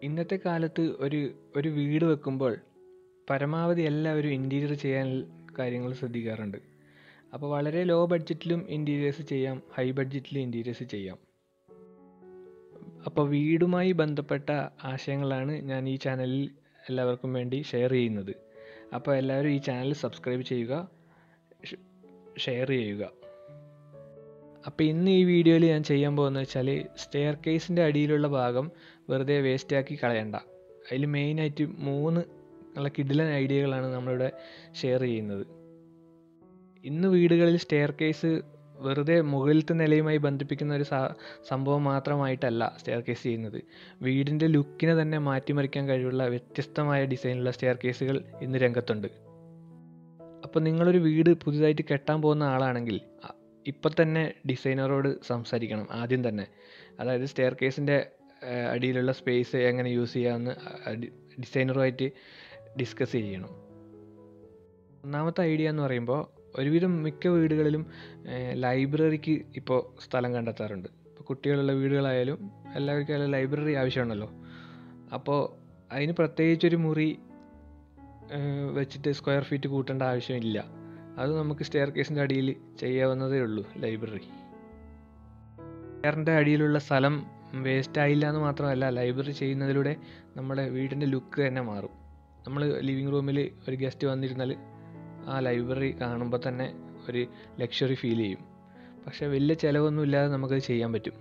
ഇന്നത്തെ കാലത്ത് ഒരു ഒരു വീട് വെക്കുമ്പോൾ പരമാവധി എല്ലാവരും ഇൻറ്റീരിയർ ചെയ്യാൻ കാര്യങ്ങൾ ശ്രദ്ധിക്കാറുണ്ട് അപ്പോൾ വളരെ ലോ ബഡ്ജറ്റിലും ഇൻറ്റീരിയേഴ്സ് ചെയ്യാം ഹൈ ബഡ്ജറ്റിലും ഇൻറ്റീരിയേഴ്സ് ചെയ്യാം അപ്പോൾ വീടുമായി ബന്ധപ്പെട്ട ആശയങ്ങളാണ് ഞാൻ ഈ ചാനലിൽ എല്ലാവർക്കും വേണ്ടി ഷെയർ ചെയ്യുന്നത് അപ്പോൾ എല്ലാവരും ഈ ചാനൽ സബ്സ്ക്രൈബ് ചെയ്യുക ഷെയർ ചെയ്യുക അപ്പോൾ ഇന്ന് ഈ വീഡിയോയിൽ ഞാൻ ചെയ്യാൻ പോകുന്നത് വെച്ചാൽ സ്റ്റെയർ കേസിൻ്റെ അടിയിലുള്ള ഭാഗം വെറുതെ വേസ്റ്റ് ആക്കി കളയണ്ട അതിൽ മെയിനായിട്ട് മൂന്ന് നല്ല കിഡിലൻ ഐഡിയകളാണ് നമ്മളിവിടെ ഷെയർ ചെയ്യുന്നത് ഇന്ന് വീടുകളിൽ സ്റ്റെയർ കേസ് വെറുതെ മുകളിലത്തെ നിലയുമായി ബന്ധിപ്പിക്കുന്ന ഒരു സംഭവം മാത്രമായിട്ടല്ല സ്റ്റെയർ കേസ് ചെയ്യുന്നത് വീടിൻ്റെ ലുക്കിനെ തന്നെ മാറ്റിമറിക്കാൻ കഴിവുള്ള വ്യത്യസ്തമായ ഡിസൈനുള്ള സ്റ്റെയർ കേസുകൾ ഇന്ന് രംഗത്തുണ്ട് അപ്പോൾ നിങ്ങളൊരു വീട് പുതുതായിട്ട് കെട്ടാൻ പോകുന്ന ആളാണെങ്കിൽ ഇപ്പം തന്നെ ഡിസൈനറോട് സംസാരിക്കണം ആദ്യം തന്നെ അതായത് സ്റ്റെയർ കേസിൻ്റെ അടിയിലുള്ള സ്പേസ് എങ്ങനെ യൂസ് ചെയ്യാമെന്ന് ഡിസൈനറുമായിട്ട് ഡിസ്കസ് ചെയ്യണം ഒന്നാമത്തെ ഐഡിയ എന്ന് പറയുമ്പോൾ ഒരുവിധം മിക്ക വീടുകളിലും ലൈബ്രറിക്ക് ഇപ്പോൾ സ്ഥലം കണ്ടെത്താറുണ്ട് ഇപ്പോൾ കുട്ടികളുള്ള വീടുകളായാലും എല്ലാവർക്കും ലൈബ്രറി ആവശ്യമാണല്ലോ അപ്പോൾ അതിന് പ്രത്യേകിച്ചൊരു മുറി വെച്ചിട്ട് സ്ക്വയർ ഫീറ്റ് കൂട്ടേണ്ട ആവശ്യമില്ല അത് നമുക്ക് സ്റ്റെയർ കേസിൻ്റെ അടിയിൽ ചെയ്യാവുന്നതേ ഉള്ളൂ ലൈബ്രറി സ്റ്റെയറിൻ്റെ അടിയിലുള്ള സ്ഥലം വേസ്റ്റ് ആയില്ല എന്ന് മാത്രമല്ല ലൈബ്രറി ചെയ്യുന്നതിലൂടെ നമ്മുടെ വീടിൻ്റെ ലുക്ക് തന്നെ മാറും നമ്മൾ ലിവിങ് റൂമിൽ ഒരു ഗസ്റ്റ് വന്നിരുന്നാൽ ആ ലൈബ്രറി കാണുമ്പോൾ തന്നെ ഒരു ലക്ഷറി ഫീൽ ചെയ്യും പക്ഷേ വലിയ ചിലവൊന്നും ഇല്ലാതെ നമുക്കത് ചെയ്യാൻ പറ്റും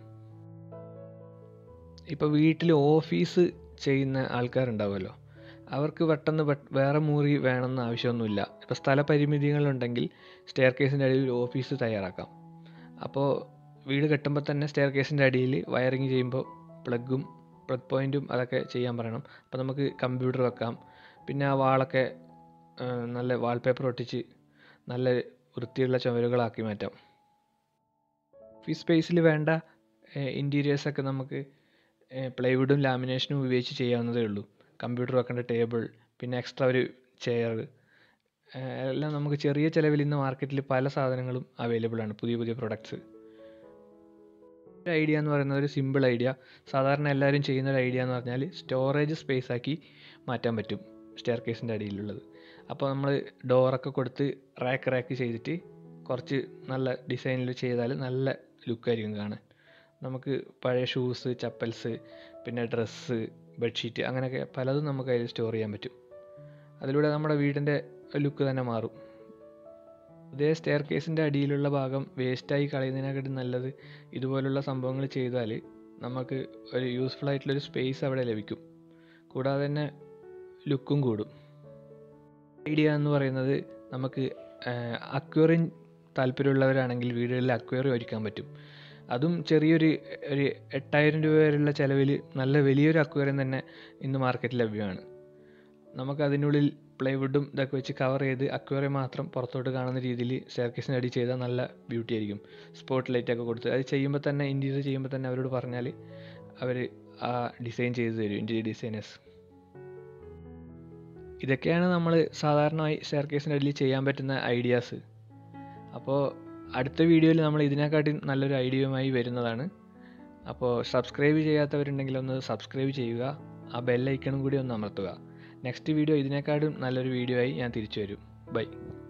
ഇപ്പോൾ വീട്ടിൽ ഓഫീസ് ചെയ്യുന്ന ആൾക്കാരുണ്ടാവുമല്ലോ അവർക്ക് പെട്ടെന്ന് വേറെ മുറി വേണമെന്ന് ആവശ്യമൊന്നുമില്ല ഇപ്പോൾ സ്ഥലപരിമിതികളുണ്ടെങ്കിൽ സ്റ്റെയർ കേസിൻ്റെ അടിയിൽ ഓഫീസ് തയ്യാറാക്കാം അപ്പോൾ വീട് കെട്ടുമ്പോൾ തന്നെ സ്റ്റെയർ കേസിൻ്റെ അടിയിൽ വയറിങ് ചെയ്യുമ്പോൾ പ്ലഗും പ്ലഗ് പോയിൻറ്റും അതൊക്കെ ചെയ്യാൻ പറയണം അപ്പോൾ നമുക്ക് കമ്പ്യൂട്ടർ വെക്കാം പിന്നെ ആ വാളൊക്കെ നല്ല വാൾപേപ്പർ ഒട്ടിച്ച് നല്ല വൃത്തിയുള്ള ചുമരുകളാക്കി മാറ്റാം ഓഫീസ് സ്പേസിൽ വേണ്ട ഇൻറ്റീരിയേഴ്സൊക്കെ നമുക്ക് പ്ലൈവുഡും ലാമിനേഷനും ഉപയോഗിച്ച് ചെയ്യാവുന്നതേ ഉള്ളൂ കമ്പ്യൂട്ടർ വെക്കേണ്ട ടേബിൾ പിന്നെ എക്സ്ട്രാ ഒരു ചെയർ എല്ലാം നമുക്ക് ചെറിയ ചിലവിൽ ഇന്ന് മാർക്കറ്റിൽ പല സാധനങ്ങളും അവൈലബിൾ ആണ് പുതിയ പുതിയ പ്രൊഡക്ട്സ് ഒരു ഐഡിയ എന്ന് പറയുന്നത് ഒരു സിമ്പിൾ ഐഡിയ സാധാരണ എല്ലാവരും ചെയ്യുന്ന ഒരു ഐഡിയ എന്ന് പറഞ്ഞാൽ സ്റ്റോറേജ് സ്പേസ് ആക്കി മാറ്റാൻ പറ്റും സ്റ്റെയർ കേസിൻ്റെ അടിയിലുള്ളത് അപ്പോൾ നമ്മൾ ഡോറൊക്കെ കൊടുത്ത് റാക്ക് റാക്ക് ചെയ്തിട്ട് കുറച്ച് നല്ല ഡിസൈനിൽ ചെയ്താൽ നല്ല ലുക്കായിരിക്കും കാണാൻ നമുക്ക് പഴയ ഷൂസ് ചപ്പൽസ് പിന്നെ ഡ്രസ്സ് ബെഡ്ഷീറ്റ് അങ്ങനെയൊക്കെ പലതും നമുക്ക് അതിൽ സ്റ്റോർ ചെയ്യാൻ പറ്റും അതിലൂടെ നമ്മുടെ വീടിൻ്റെ ലുക്ക് തന്നെ മാറും ഇതേ സ്റ്റെയർ കേസിൻ്റെ അടിയിലുള്ള ഭാഗം വേസ്റ്റായി കളയുന്നതിനെക്കാട്ടും നല്ലത് ഇതുപോലുള്ള സംഭവങ്ങൾ ചെയ്താൽ നമുക്ക് ഒരു യൂസ്ഫുൾ ആയിട്ടുള്ളൊരു സ്പേസ് അവിടെ ലഭിക്കും കൂടാതെ തന്നെ ലുക്കും കൂടും ഐഡിയ എന്ന് പറയുന്നത് നമുക്ക് അക്വേറിയം താല്പര്യമുള്ളവരാണെങ്കിൽ വീടുകളിൽ അക്വേറിയം ഒരുക്കാൻ പറ്റും അതും ചെറിയൊരു ഒരു എട്ടായിരം രൂപ വരെയുള്ള ചിലവിൽ നല്ല വലിയൊരു അക്വേറിയം തന്നെ ഇന്ന് മാർക്കറ്റിൽ ലഭ്യമാണ് നമുക്ക് അതിനുള്ളിൽ പ്ലൈവുഡും ഇതൊക്കെ വെച്ച് കവർ ചെയ്ത് അക്വേറിയം മാത്രം പുറത്തോട്ട് കാണുന്ന രീതിയിൽ സ്റ്റെയർക്കേസിന് അടി ചെയ്താൽ നല്ല ബ്യൂട്ടി ആയിരിക്കും സ്പോട്ട് ലൈറ്റ് ഒക്കെ കൊടുത്ത് അത് ചെയ്യുമ്പോൾ തന്നെ ഇൻറ്റീരിയർ ചെയ്യുമ്പോൾ തന്നെ അവരോട് പറഞ്ഞാൽ അവർ ആ ഡിസൈൻ ചെയ്ത് തരും ഇൻറ്റീരിയർ ഡിസൈനേഴ്സ് ഇതൊക്കെയാണ് നമ്മൾ സാധാരണമായി സ്റ്റെയർ കേസിൻ്റെ അടിയിൽ ചെയ്യാൻ പറ്റുന്ന ഐഡിയാസ് അപ്പോൾ അടുത്ത വീഡിയോയിൽ നമ്മൾ ഇതിനെക്കാട്ടി നല്ലൊരു ഐഡിയയുമായി വരുന്നതാണ് അപ്പോൾ സബ്സ്ക്രൈബ് ചെയ്യാത്തവരുണ്ടെങ്കിൽ ഒന്ന് സബ്സ്ക്രൈബ് ചെയ്യുക ആ ബെല്ലൈക്കണും കൂടി ഒന്ന് അമർത്തുക നെക്സ്റ്റ് വീഡിയോ ഇതിനേക്കാളും നല്ലൊരു വീഡിയോ ആയി ഞാൻ തിരിച്ചു വരും ബൈ